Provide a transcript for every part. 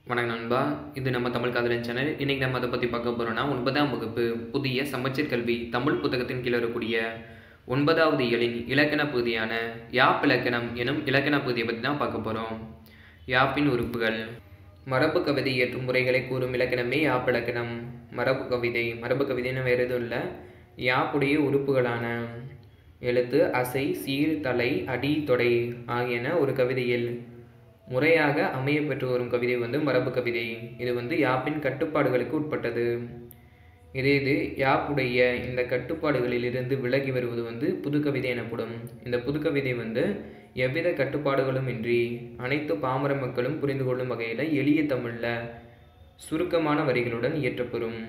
வணக்கம் நண்பா இது நம்ம தமிழ் காதலன் சேனல் இன்னைக்கு நம்ம அதை பற்றி பார்க்க போகிறோம்னா ஒன்பதாம் வகுப்பு புதிய சமச்சீர் கல்வி தமிழ் புத்தகத்தின் கீழ் வரக்கூடிய ஒன்பதாவது இயலின் இலக்கண பகுதியான யாப் இலக்கணம் எனும் இலக்கண பகுதியை பற்றி தான் பார்க்க போகிறோம் யாப்பின் உறுப்புகள் மரபு கவிதை இயற்றும் முறைகளை கூறும் இலக்கணமே யாப் இலக்கணம் மரபு கவிதை மரபு கவிதைன்னு வேறு எதுவும் இல்லை யாப்புடைய உறுப்புகளான எழுத்து அசை சீர் தலை அடி தொடை ஆகியன ஒரு கவிதையில் முறையாக அமைய பெற்று வரும் கவிதை வந்து மரபு கவிதை இது வந்து யாப்பின் கட்டுப்பாடுகளுக்கு உட்பட்டது இதே இது யாப்புடைய இந்த கட்டுப்பாடுகளிலிருந்து விலகி வருவது வந்து புது கவிதை எனப்படும் இந்த புது கவிதை வந்து எவ்வித கட்டுப்பாடுகளும் இன்றி அனைத்து பாமர மக்களும் புரிந்து கொள்ளும் வகையில் எளிய தமிழில் சுருக்கமான வரிகளுடன் இயற்றப்பெறும்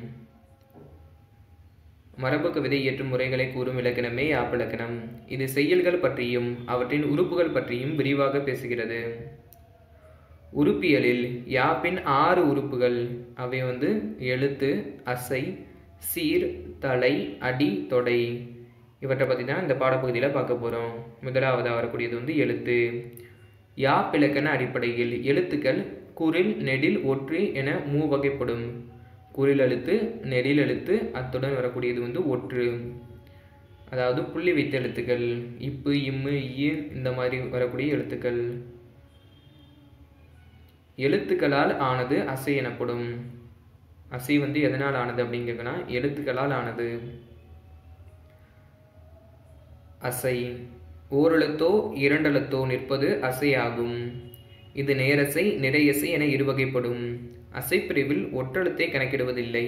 மரபு கவிதை இயற்றும் முறைகளை கூறும் இலக்கணமே யாப்பிலக்கணம் இது செய்யல்கள் பற்றியும் அவற்றின் உறுப்புகள் பற்றியும் விரிவாக பேசுகிறது உறுப்பியலில் யாப்பின் ஆறு உறுப்புகள் அவை வந்து எழுத்து அசை சீர் தலை அடி தொடை இவற்றை பற்றி தான் இந்த பாடப்பகுதியில் பார்க்க போகிறோம் முதலாவதாக வரக்கூடியது வந்து எழுத்து யாப்பிலக்கண அடிப்படையில் எழுத்துக்கள் குரில் நெடில் ஒற்று என மூவகைப்படும் குரில் எழுத்து நெடில் எழுத்து அத்துடன் வரக்கூடியது வந்து ஒற்று அதாவது புள்ளி வைத்த எழுத்துக்கள் இப்பு இம்மு ஈ இந்த மாதிரி வரக்கூடிய எழுத்துக்கள் எழுத்துக்களால் ஆனது அசை எனப்படும் அசை வந்து எதனால் ஆனது அப்படிங்கன்னா எழுத்துக்களால் ஆனது அசை ஓரெழுத்தோ இரண்டெழுத்தோ நிற்பது அசை ஆகும் இது நேரசை நிறையசை என இருவகைப்படும் அசைப்பிரிவில் ஒற்றெழுத்தை கணக்கிடுவதில்லை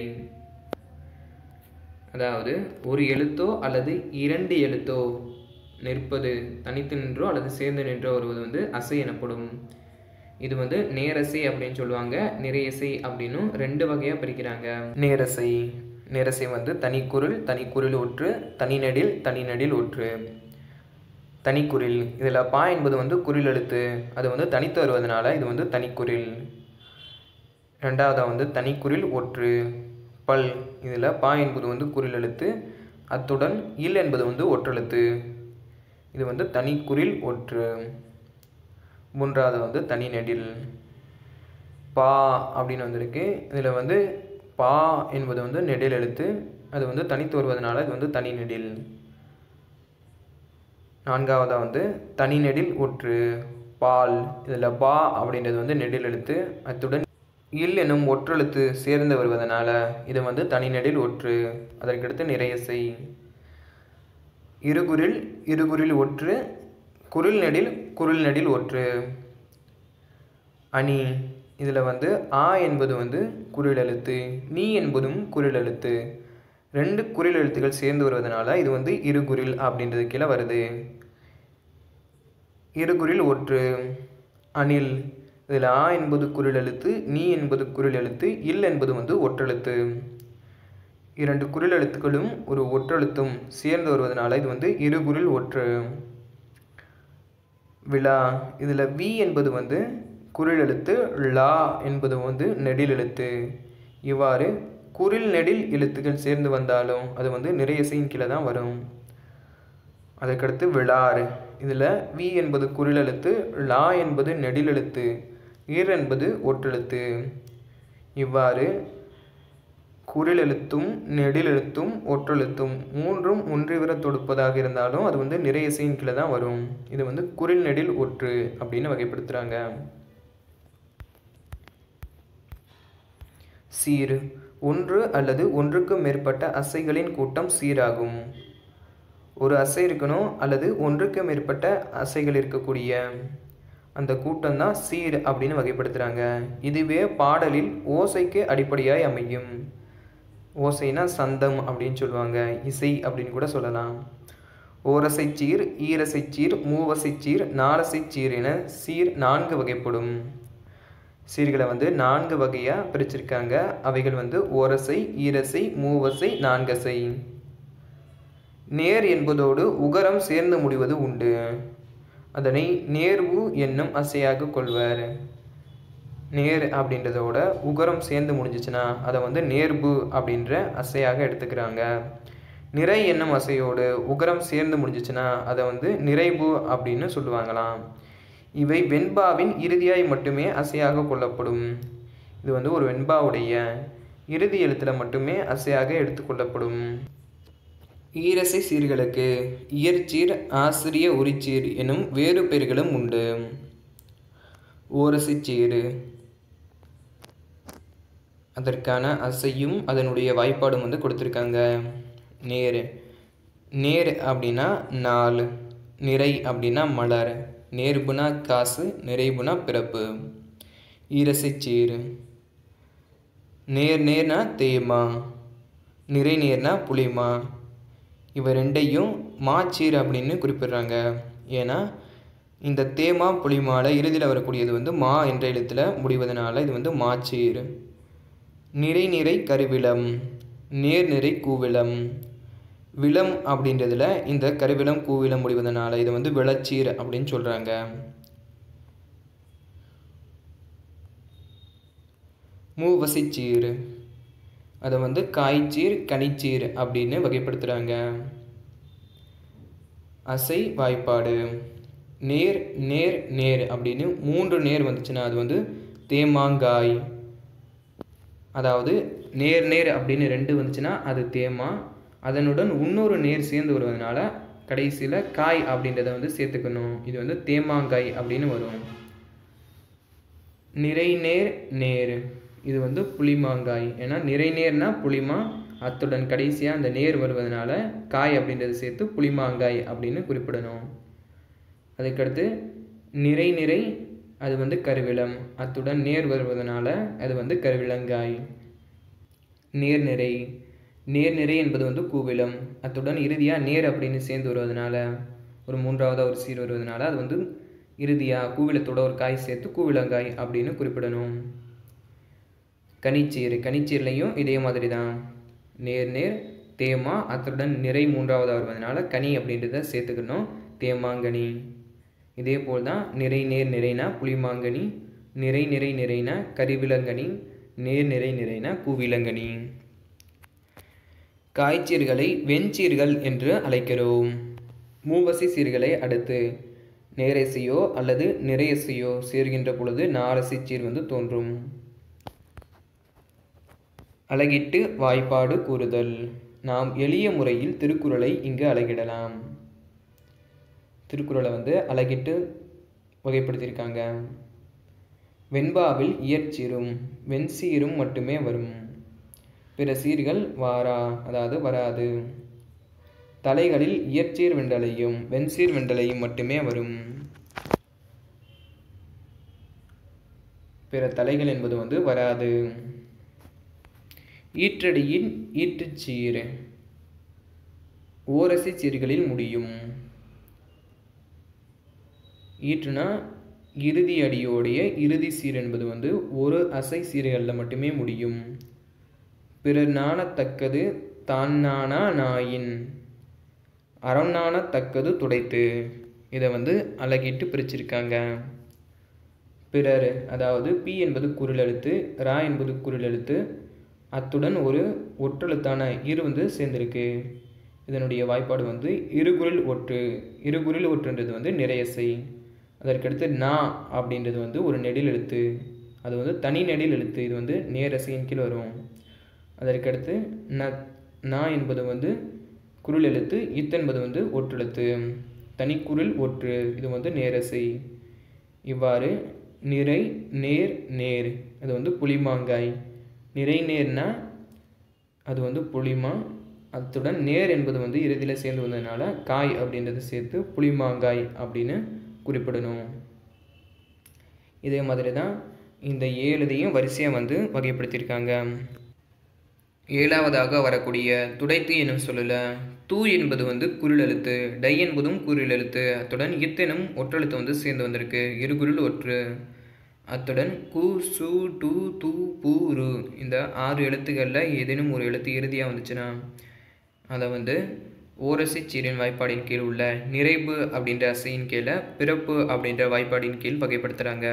அதாவது ஒரு எழுத்தோ அல்லது இரண்டு எழுத்தோ நிற்பது தனித்து நின்றோ அல்லது சேர்ந்து நின்றோ வருவது வந்து அசை எனப்படும் இது வந்து நேரசை அப்படின்னு சொல்லுவாங்க நிறையசை அப்படின்னும் ரெண்டு வகையாக பிரிக்கிறாங்க நேரசை நேரசை வந்து தனிக்குறில் தனிக்குறில் ஒற்று தனிநடில் தனிநடில் ஒற்று தனிக்குறில் இதில் பா என்பது வந்து குறில் எழுத்து அது வந்து தனித்து வருவதனால இது வந்து தனிக்குறில் ரெண்டாவதாக வந்து தனிக்குறில் ஒற்று பல் இதில் பா என்பது வந்து குறில் எழுத்து அத்துடன் இல் என்பது வந்து ஒற்றெழுத்து இது வந்து தனிக்குறில் ஒற்று மூன்றாவது வந்து தனி நெடில் பா அப்படின்னு வந்திருக்கு இதில் வந்து பா என்பது வந்து நெடில் எழுத்து அது வந்து தனித்து வருவதனால இது வந்து தனி நெடில் நான்காவதாக வந்து தனி நெடில் ஒற்று பால் இதில் பா அப்படின்றது வந்து நெடில் எழுத்து அத்துடன் இல் எனும் ஒற்றெழுத்து சேர்ந்து வருவதனால இது வந்து தனி நெடில் ஒற்று அதற்கடுத்து நிறையசை இருகுறில் இருகுறில் ஒற்று குரில் நெடில் குரில் நெடில் ஒற்று அணி இதில் வந்து ஆ என்பது வந்து குரில் எழுத்து நீ என்பதும் குரில் எழுத்து ரெண்டு குரில் எழுத்துக்கள் சேர்ந்து வருவதனால இது வந்து இருகுறில் அப்படின்றது கீழே வருது இருகுறில் ஒற்று அணில் இதில் ஆ என்பது குரில் எழுத்து நீ என்பது குரில் எழுத்து இல் என்பது வந்து ஒற்றெழுத்து இரண்டு குரில் எழுத்துக்களும் ஒரு ஒற்றெழுத்தும் சேர்ந்து வருவதனால இது வந்து இருகுறில் ஒற்று விழா இதில் வி என்பது வந்து குரில் எழுத்து லா என்பது வந்து நெடில் எழுத்து இவ்வாறு குரில் நெடில் எழுத்துக்கள் சேர்ந்து வந்தாலும் அது வந்து நிறைய இசையின் கீழே தான் வரும் அதற்கடுத்து விழார் இதில் வி என்பது குரில் எழுத்து லா என்பது நெடில் எழுத்து ஈர் என்பது ஒற்றெழுத்து இவ்வாறு குரில் எழுத்தும் நெடில் எழுத்தும் ஒற்றெழுத்தும் மூன்றும் ஒன்றிவிர தொடுப்பதாக இருந்தாலும் அது வந்து நிறைய இசையின் கீழே தான் வரும் இது வந்து குரில் நெடில் ஒற்று அப்படின்னு வகைப்படுத்துகிறாங்க சீர் ஒன்று அல்லது ஒன்றுக்கு மேற்பட்ட அசைகளின் கூட்டம் சீராகும் ஒரு அசை இருக்கணும் அல்லது ஒன்றுக்கு மேற்பட்ட அசைகள் இருக்கக்கூடிய அந்த கூட்டம் தான் சீர் அப்படின்னு வகைப்படுத்துகிறாங்க இதுவே பாடலில் ஓசைக்கு அடிப்படையாய் அமையும் ஓசைனா சந்தம் அப்படின்னு சொல்லுவாங்க இசை அப்படின்னு கூட சொல்லலாம் ஓரசைச்சீர் ஈரசைச்சீர் மூவசைச்சீர் நாலசைச்சீர் என சீர் நான்கு வகைப்படும் சீர்களை வந்து நான்கு வகையாக பிரிச்சிருக்காங்க அவைகள் வந்து ஓரசை ஈரசை மூவசை நான்கசை நேர் என்பதோடு உகரம் சேர்ந்து முடிவது உண்டு அதனை நேர்வு என்னும் அசையாக கொள்வர் நேர் அப்படின்றதோட உகரம் சேர்ந்து முடிஞ்சிச்சுன்னா அதை வந்து நேர்பு அப்படின்ற அசையாக எடுத்துக்கிறாங்க நிறை என்னும் அசையோடு உகரம் சேர்ந்து முடிஞ்சிச்சுன்னா அதை வந்து நிறைவு அப்படின்னு சொல்லுவாங்களாம் இவை வெண்பாவின் இறுதியாய் மட்டுமே அசையாக கொள்ளப்படும் இது வந்து ஒரு வெண்பாவுடைய இறுதி எழுத்தில் மட்டுமே அசையாக எடுத்துக்கொள்ளப்படும் ஈரசை சீர்களுக்கு இயற்சீர் ஆசிரிய உரிச்சீர் எனும் வேறு பெயர்களும் உண்டு ஓரசை சீரு அதற்கான அசையும் அதனுடைய வாய்ப்பாடும் வந்து கொடுத்துருக்காங்க நேர் நேர் அப்படின்னா நாள் நிறை அப்படின்னா மலர் நேர்புனா காசு நிறைபுனா பிறப்பு ஈரசைச்சீர் நேர் நேர்னா தேமா நிறை நேர்னா புளிமா இவ ரெண்டையும் மாச்சீர் அப்படின்னு குறிப்பிடுறாங்க ஏன்னா இந்த தேமா புளிமால இறுதியில் வரக்கூடியது வந்து மா என்ற எழுத்தில் முடிவதனால இது வந்து மாச்சீர் நிறை நிறை கருவிலம் நேர் நிறை கூவிலம் விலம் அப்படின்றதுல இந்த கருவிலம் கூவிலம் முடிவதனால இது வந்து விளச்சீர் அப்படின்னு சொல்கிறாங்க மூவசிச்சீர் அதை வந்து காய்ச்சீர் கனிச்சீர் அப்படின்னு வகைப்படுத்துகிறாங்க அசை வாய்ப்பாடு நேர் நேர் நேர் அப்படின்னு மூன்று நேர் வந்துச்சுன்னா அது வந்து தேமாங்காய் அதாவது நேர் நேர் அப்படின்னு ரெண்டு வந்துச்சுன்னா அது தேமா அதனுடன் இன்னொரு நேர் சேர்ந்து வருவதனால கடைசியில் காய் அப்படின்றத வந்து சேர்த்துக்கணும் இது வந்து தேமாங்காய் அப்படின்னு வரும் நிறை நேர் நேர் இது வந்து புளிமாங்காய் ஏன்னா நிறை நேர்னா புளிமா அத்துடன் கடைசியாக அந்த நேர் வருவதனால காய் அப்படின்றத சேர்த்து புளிமாங்காய் அப்படின்னு குறிப்பிடணும் அதுக்கடுத்து நிறை நிறை அது வந்து கருவிலம் அத்துடன் நேர் வருவதனால அது வந்து கருவிலங்காய் நேர்நிறை நேர்நிறை என்பது வந்து கூவிலம் அத்துடன் இறுதியாக நேர் அப்படின்னு சேர்ந்து வருவதனால ஒரு மூன்றாவதாக ஒரு சீர் வருவதனால அது வந்து இறுதியாக கூவிலத்தோட ஒரு காய் சேர்த்து கூவிலங்காய் அப்படின்னு குறிப்பிடணும் கனிச்சீர் கனிச்சீர்லையும் இதே மாதிரி தான் நேர் நேர் தேமா அத்துடன் நிறை மூன்றாவதாக வருவதனால கனி அப்படின்றத சேர்த்துக்கணும் தேமாங்கனி இதே போல் தான் நிறை நேர் நிறைனா புளிமாங்கனி நிறை நிறை நிறைனா கரிவிலங்கனி நேர் நிறை நிறைனா கூவிலங்கனி காய்ச்சீர்களை வெண்சீர்கள் என்று அழைக்கிறோம் மூவசி சீர்களை அடுத்து நேரசையோ அல்லது நிறையசையோ சேர்கின்ற பொழுது நாரசி சீர் வந்து தோன்றும் அழகிட்டு வாய்ப்பாடு கூறுதல் நாம் எளிய முறையில் திருக்குறளை இங்கு அழகிடலாம் திருக்குறளை வந்து அழகிட்டு வகைப்படுத்தியிருக்காங்க வெண்பாவில் இயற்சீரும் வெண்சீரும் மட்டுமே வரும் பிற சீர்கள் வாரா அதாவது வராது தலைகளில் இயற்சீர் வெண்டலையும் வெண்சீர் வெண்டலையும் மட்டுமே வரும் பிற தலைகள் என்பது வந்து வராது ஈற்றடியின் ஈற்றுச்சீர் ஓரசி சீர்களில் முடியும் ஈற்றுனா இறுதி அடியோடைய இறுதி சீர் என்பது வந்து ஒரு அசை சீர்களில் மட்டுமே முடியும் பிறர் நாணத்தக்கது தான் நானா நாயின் அறம் நாணத்தக்கது துடைத்து இதை வந்து அழகிட்டு பிரிச்சிருக்காங்க பிறர் அதாவது பி என்பது குரில் எழுத்து ரா என்பது குரில் எழுத்து அத்துடன் ஒரு ஒற்றெழுத்தான இரு வந்து சேர்ந்திருக்கு இதனுடைய வாய்ப்பாடு வந்து இருகுறில் ஒற்று இருகுறில் ஒற்றுன்றது வந்து நிறையசை அதற்கடுத்து நா அப்படின்றது வந்து ஒரு நெடில் எழுத்து அது வந்து தனி நெடில் எழுத்து இது வந்து நேரசையின் கீழ் வரும் அதற்கடுத்து ந நா என்பது வந்து குரில் எழுத்து இத் என்பது வந்து ஒற்றெழுத்து தனிக்குறில் ஒற்று இது வந்து நேரசை இவ்வாறு நிறை நேர் நேர் அது வந்து புளிமாங்காய் நிறை நேர்னா அது வந்து புளிமா அத்துடன் நேர் என்பது வந்து இறுதியில் சேர்ந்து வந்ததுனால காய் அப்படின்றத சேர்த்து புளிமாங்காய் அப்படின்னு குறிப்பிடணும் இதே மாதிரி தான் இந்த ஏழுதையும் வரிசையாக வந்து வகைப்படுத்தியிருக்காங்க ஏழாவதாக வரக்கூடிய துடைத்து எனும் சொல்லல தூ என்பது வந்து குரில் எழுத்து டை என்பதும் குரில் எழுத்து அத்துடன் இத்தெனும் ஒற்றெழுத்து வந்து சேர்ந்து வந்திருக்கு இரு குரில் ஒற்று அத்துடன் கு சு டு து பூ ரு இந்த ஆறு எழுத்துக்களில் ஏதேனும் ஒரு எழுத்து இறுதியாக வந்துச்சுன்னா அதை வந்து ஓரசை சீரின் வாய்ப்பாடின் கீழ் உள்ள நிறைவு அப்படின்ற அசையின் கீழே பிறப்பு அப்படின்ற வாய்ப்பாடின் கீழ் வகைப்படுத்துகிறாங்க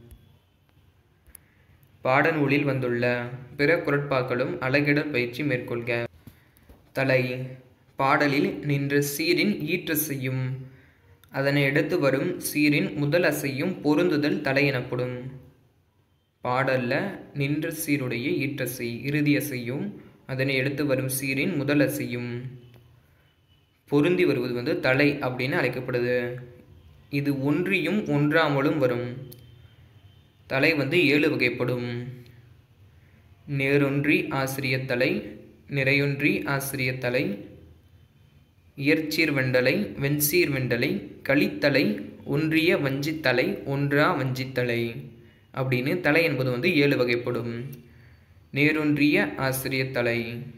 பாடநூலில் வந்துள்ள பிற குரட்பாக்களும் அழகிடல் பயிற்சி மேற்கொள்க தலை பாடலில் நின்ற சீரின் ஈற்றசையும் அதனை அடுத்து வரும் சீரின் முதல் அசையும் பொருந்துதல் தலை எனப்படும் பாடல்ல நின்ற சீருடைய ஈற்றசை இறுதி அசையும் அதனை எடுத்து வரும் சீரின் முதல் அசையும் பொருந்தி வருவது வந்து தலை அப்படின்னு அழைக்கப்படுது இது ஒன்றியும் ஒன்றாமலும் வரும் தலை வந்து ஏழு வகைப்படும் நேரொன்றி ஆசிரியத் தலை நிறையொன்றி ஆசிரியத் தலை இயற்சீர் வெண்டலை வெண்சீர் வெண்டலை களித்தலை ஒன்றிய வஞ்சித்தலை ஒன்றா வஞ்சித்தலை அப்படின்னு தலை என்பது வந்து ஏழு வகைப்படும் நேரொன்றிய ஆசிரியத் தலை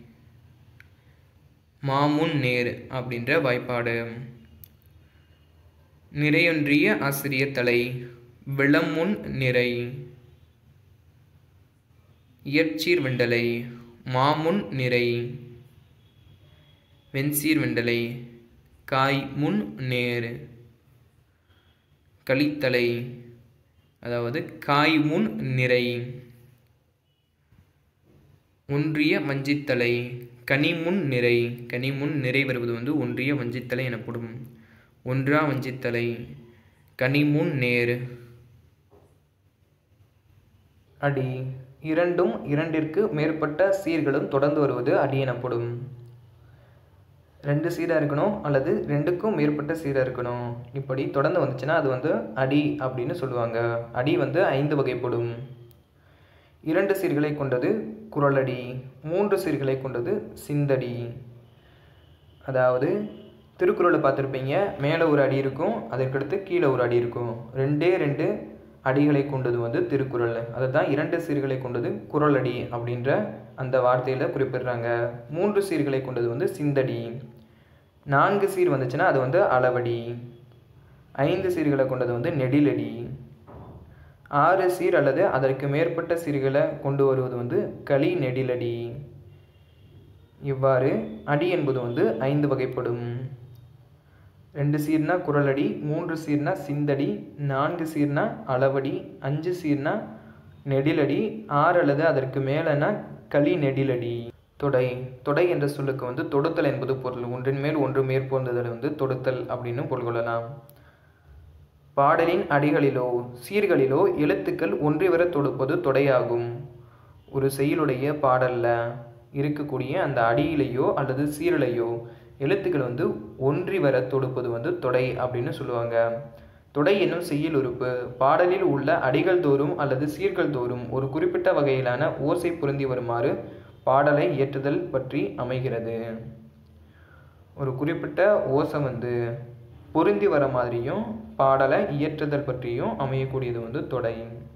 மாமுன் நேர் அப்படின்ற வாய்ப்பாடு நிறையொன்றிய ஆசிரியத் தலை விளமுன் நிறை இயற்சீர் வெண்டலை மாமுன் நிறை வெண்சீர் வெண்டலை காய் முன் நேர் களித்தலை அதாவது காய் முன் நிறை ஒன்றிய வஞ்சித்தலை கனிமுன் நிறை கனிமுன் நிறை வருவது வந்து ஒன்றிய வஞ்சித்தலை எனப்படும் ஒன்றா வஞ்சித்தலை கனிமுன் நேர் அடி இரண்டும் இரண்டிற்கு மேற்பட்ட சீர்களும் தொடர்ந்து வருவது அடி எனப்படும் ரெண்டு சீராக இருக்கணும் அல்லது ரெண்டுக்கும் மேற்பட்ட சீராக இருக்கணும் இப்படி தொடர்ந்து வந்துச்சுன்னா அது வந்து அடி அப்படின்னு சொல்லுவாங்க அடி வந்து ஐந்து வகைப்படும் இரண்டு சீர்களை கொண்டது குரலடி மூன்று சீர்களை கொண்டது சிந்தடி அதாவது திருக்குறளை பார்த்துருப்பீங்க மேலே ஒரு அடி இருக்கும் அதற்கடுத்து கீழே ஒரு அடி இருக்கும் ரெண்டே ரெண்டு அடிகளை கொண்டது வந்து திருக்குறள் அதை தான் இரண்டு சீர்களை கொண்டது குரலடி அப்படின்ற அந்த வார்த்தையில் குறிப்பிடுறாங்க மூன்று சீர்களை கொண்டது வந்து சிந்தடி நான்கு சீர் வந்துச்சுன்னா அது வந்து அளவடி ஐந்து சீர்களை கொண்டது வந்து நெடிலடி ஆறு சீர் அல்லது அதற்கு மேற்பட்ட சீர்களை கொண்டு வருவது வந்து களி நெடிலடி இவ்வாறு அடி என்பது வந்து ஐந்து வகைப்படும் ரெண்டு சீர்னா குரலடி மூன்று சீர்னா சிந்தடி நான்கு சீர்னா அளவடி அஞ்சு சீர்னா நெடிலடி ஆறு அல்லது அதற்கு மேலனா களி நெடிலடி தொடை தொடை என்ற சொல்லுக்கு வந்து தொடுத்தல் என்பது பொருள் ஒன்றின் மேல் ஒன்று மேற்பொருந்துதல் வந்து தொடுத்தல் அப்படின்னு பொருள் கொள்ளலாம் பாடலின் அடிகளிலோ சீர்களிலோ எழுத்துக்கள் ஒன்றி வர தொடுப்பது தொடையாகும் ஒரு செயலுடைய பாடல்ல இருக்கக்கூடிய அந்த அடியிலேயோ அல்லது சீரிலையோ எழுத்துக்கள் வந்து ஒன்றி வர தொடுப்பது வந்து தொடை அப்படின்னு சொல்லுவாங்க தொடை என்னும் செய்யுள் உறுப்பு பாடலில் உள்ள அடிகள் தோறும் அல்லது சீர்கள் தோறும் ஒரு குறிப்பிட்ட வகையிலான ஓசை பொருந்தி வருமாறு பாடலை இயற்றுதல் பற்றி அமைகிறது ஒரு குறிப்பிட்ட ஓசை வந்து பொருந்தி வர மாதிரியும் பாடலை இயற்றுதல் பற்றியும் அமையக்கூடியது வந்து தொடை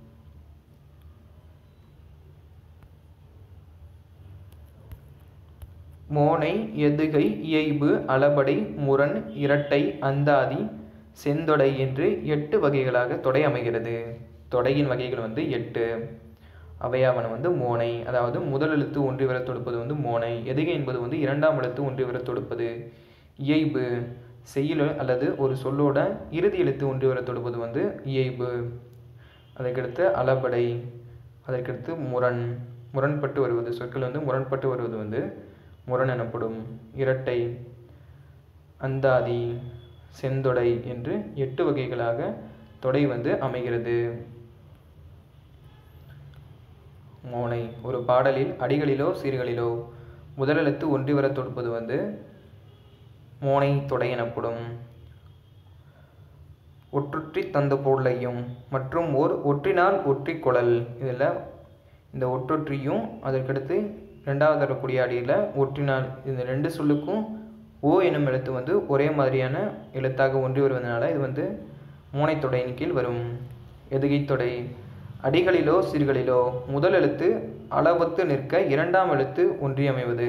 மோனை எதுகை இயைபு அளபடை முரண் இரட்டை அந்தாதி செந்தொடை என்று எட்டு வகைகளாக தொடை அமைகிறது தொடையின் வகைகள் வந்து எட்டு அவையாவன வந்து மோனை அதாவது முதல் எழுத்து ஒன்றி வர தொடுப்பது வந்து மோனை எதுகை என்பது வந்து இரண்டாம் எழுத்து ஒன்றி வர தொடுப்பது இயைபு செய்யுள் அல்லது ஒரு சொல்லோட இறுதி எழுத்து ஒன்றி வர தொடுப்பது வந்து இயைபு அதற்கடுத்து அளபடை அதற்கடுத்து முரண் முரண்பட்டு வருவது சொற்கள் வந்து முரண்பட்டு வருவது வந்து முரண் எனப்படும் இரட்டை அந்தாதி செந்தொடை என்று எட்டு வகைகளாக தொடை வந்து அமைகிறது மோனை ஒரு பாடலில் அடிகளிலோ சீர்களிலோ முதலெழுத்து ஒன்றி வர தொடுப்பது வந்து மோனை தொடை எனப்படும் ஒற்றுற்றி தந்த பொருளையும் மற்றும் ஓர் ஒற்றினால் ஒற்றி குழல் இதில் இந்த ஒற்றொற்றியும் அதற்கடுத்து ரெண்டாவது வரக்கூடிய அடியில் ஒற்றினால் இந்த ரெண்டு சொல்லுக்கும் ஓ எனும் எழுத்து வந்து ஒரே மாதிரியான எழுத்தாக ஒன்றி வருவதனால இது வந்து மூனைத்தொடையின் கீழ் வரும் எதுகைத்தொடை அடிகளிலோ சீர்களிலோ முதல் எழுத்து அளவத்து நிற்க இரண்டாம் எழுத்து ஒன்றி அமைவது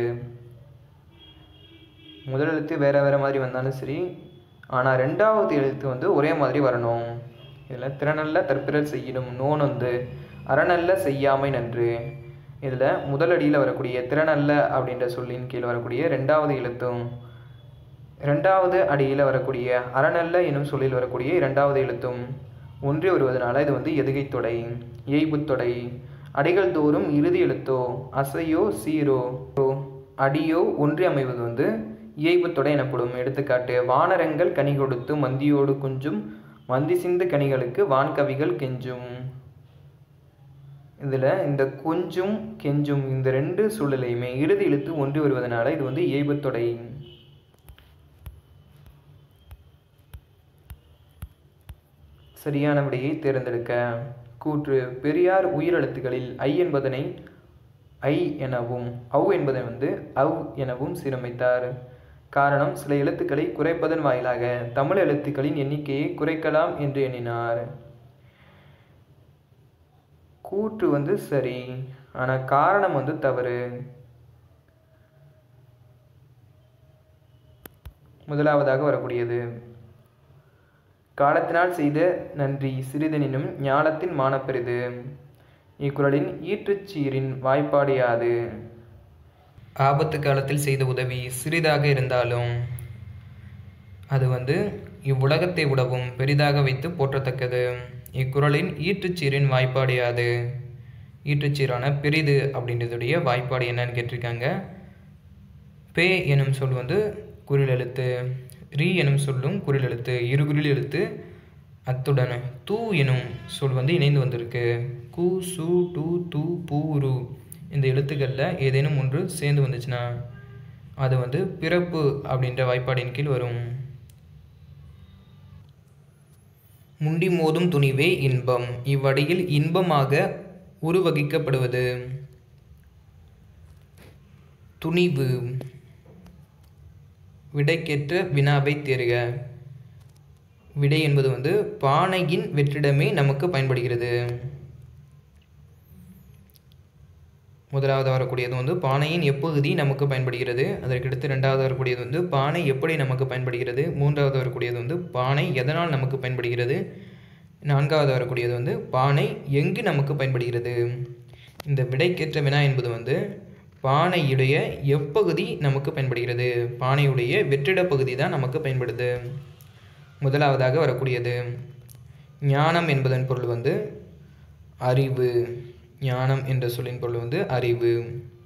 முதல் எழுத்து வேறு வேறு மாதிரி வந்தாலும் சரி ஆனால் ரெண்டாவது எழுத்து வந்து ஒரே மாதிரி வரணும் இதில் திறனல்ல தற்பிறர் செய்யிடும் நோன் வந்து அறநல்ல செய்யாமை நன்று இதில் முதலடியில் வரக்கூடிய திறனல்ல அப்படின்ற சொல்லின் கீழ் வரக்கூடிய ரெண்டாவது எழுத்தும் ரெண்டாவது அடியில் வரக்கூடிய அறநல்ல எனும் சொல்லில் வரக்கூடிய இரண்டாவது எழுத்தும் ஒன்றி வருவதனால இது வந்து எதுகைத்தொடை இயைபுத்தொடை அடிகள் தோறும் இறுதி எழுத்தோ அசையோ சீரோ அடியோ ஒன்றி அமைவது வந்து இயைபுத்தொடை எனப்படும் எடுத்துக்காட்டு வானரங்கள் கனி கொடுத்து மந்தியோடு குஞ்சும் மந்தி சிந்து கனிகளுக்கு வான்கவிகள் கெஞ்சும் இதில் இந்த கொஞ்சும் கெஞ்சும் இந்த ரெண்டு சூழலையுமே இறுதி இழுத்து ஒன்றி வருவதனால இது வந்து ஏய்பத்தொடை சரியான விடையை தேர்ந்தெடுக்க கூற்று பெரியார் உயிரெழுத்துக்களில் ஐ என்பதனை ஐ எனவும் அவ் என்பதை வந்து அவ் எனவும் சீரமைத்தார் காரணம் சில எழுத்துக்களை குறைப்பதன் வாயிலாக தமிழ் எழுத்துக்களின் எண்ணிக்கையை குறைக்கலாம் என்று எண்ணினார் கூற்று வந்து சரி ஆனால் காரணம் வந்து தவறு முதலாவதாக வரக்கூடியது காலத்தினால் செய்த நன்றி சிறிதெனினும் ஞாலத்தின் மானப்பெரிது இக்குறளின் ஈற்றுச்சீரின் வாய்ப்பாடு யாது ஆபத்து காலத்தில் செய்த உதவி சிறிதாக இருந்தாலும் அது வந்து இவ்வுலகத்தை விடவும் பெரிதாக வைத்து போற்றத்தக்கது இக்குறளின் ஈற்றுச்சீரின் வாய்ப்பாடு யாது ஈற்றுச்சீரான பெரிது அப்படின்றதுடைய வாய்ப்பாடு என்னன்னு கேட்டிருக்காங்க பே எனும் சொல் வந்து குறில் எழுத்து ரீ எனும் சொல்லும் குறில் எழுத்து இரு குறில் எழுத்து அத்துடன் தூ எனும் சொல் வந்து இணைந்து வந்திருக்கு கு சு டு து பூ ரு இந்த எழுத்துக்களில் ஏதேனும் ஒன்று சேர்ந்து வந்துச்சுன்னா அது வந்து பிறப்பு அப்படின்ற வாய்ப்பாடின் கீழ் வரும் முண்டி மோதும் துணிவே இன்பம் இவ்வடியில் இன்பமாக உருவகிக்கப்படுவது துணிவு விடைக்கேற்ற வினாவை தேர்க விடை என்பது வந்து பானையின் வெற்றிடமே நமக்கு பயன்படுகிறது முதலாவது வரக்கூடியது வந்து பானையின் எப்பகுதி நமக்கு பயன்படுகிறது அதற்கடுத்து ரெண்டாவது வரக்கூடியது வந்து பானை எப்படி நமக்கு பயன்படுகிறது மூன்றாவது வரக்கூடியது வந்து பானை எதனால் நமக்கு பயன்படுகிறது நான்காவது வரக்கூடியது வந்து பானை எங்கு நமக்கு பயன்படுகிறது இந்த விடைக்கேற்ற வினா என்பது வந்து பானையுடைய எப்பகுதி நமக்கு பயன்படுகிறது பானையுடைய வெற்றிட பகுதி தான் நமக்கு பயன்படுது முதலாவதாக வரக்கூடியது ஞானம் என்பதன் பொருள் வந்து அறிவு ஞானம் என்ற சொல்லின் பொருள் வந்து அறிவு